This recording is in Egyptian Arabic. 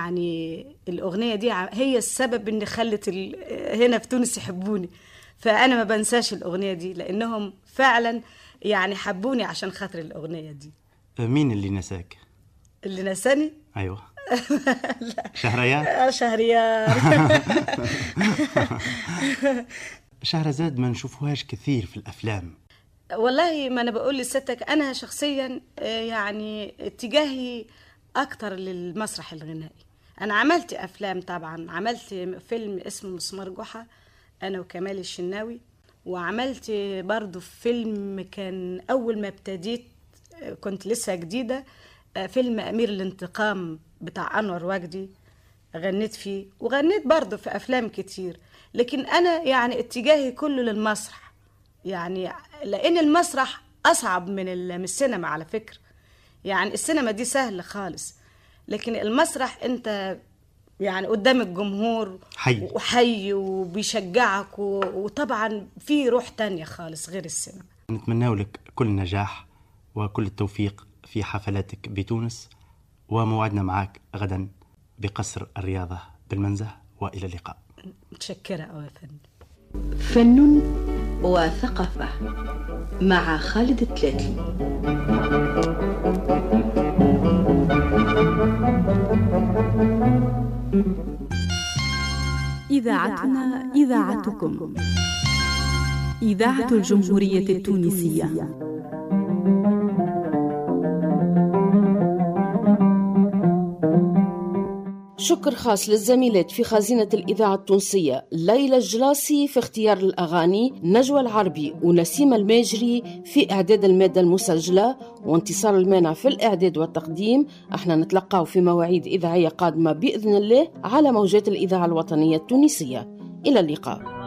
يعني الاغنيه دي ع- هي السبب ان خلت ال- هنا في تونس يحبوني فانا ما بنساش الاغنيه دي لانهم فعلا يعني حبوني عشان خاطر الاغنيه دي مين اللي نساك اللي نساني ايوه شهريار آه، شهريار شهرزاد ما نشوفوهاش كثير في الافلام والله ما انا بقول لستك انا شخصيا آه، يعني اتجاهي اكتر للمسرح الغنائي انا عملت افلام طبعا عملت فيلم اسمه مسمار جحا انا وكمال الشناوي وعملت برضو فيلم كان اول ما ابتديت آه، كنت لسه جديده آه، فيلم امير الانتقام بتاع انور وجدي غنيت فيه وغنيت برضه في افلام كتير لكن انا يعني اتجاهي كله للمسرح يعني لان المسرح اصعب من ال- من السينما على فكره يعني السينما دي سهله خالص لكن المسرح انت يعني قدام الجمهور حي. وحي وبيشجعك و- وطبعا في روح تانية خالص غير السينما نتمنى لك كل نجاح وكل التوفيق في حفلاتك بتونس وموعدنا معك غدا بقصر الرياضة بالمنزه وإلى اللقاء متشكره قوي يا فندم فن وثقافة مع خالد التلاتي إذاعتنا إذاعتكم إذاعة الجمهورية التونسية شكر خاص للزميلات في خزينة الإذاعة التونسية ليلى الجلاسي في اختيار الأغاني نجوى العربي ونسيمة الماجري في إعداد المادة المسجلة وانتصار المانع في الإعداد والتقديم احنا نتلقاو في مواعيد إذاعية قادمة بإذن الله على موجات الإذاعة الوطنية التونسية إلى اللقاء